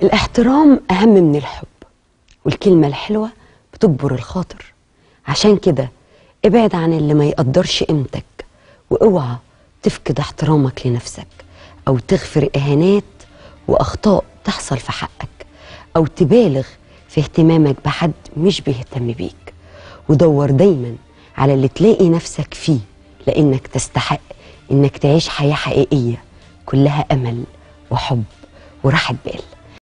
الاحترام أهم من الحب والكلمة الحلوة بتجبر الخاطر عشان كده ابعد عن اللي ما يقدرش قيمتك واوعى تفقد احترامك لنفسك أو تغفر إهانات وأخطاء تحصل في حقك أو تبالغ في اهتمامك بحد مش بيهتم بيك ودور دايما على اللي تلاقي نفسك فيه لأنك تستحق إنك تعيش حياة حقيقية كلها أمل وحب وراحة بال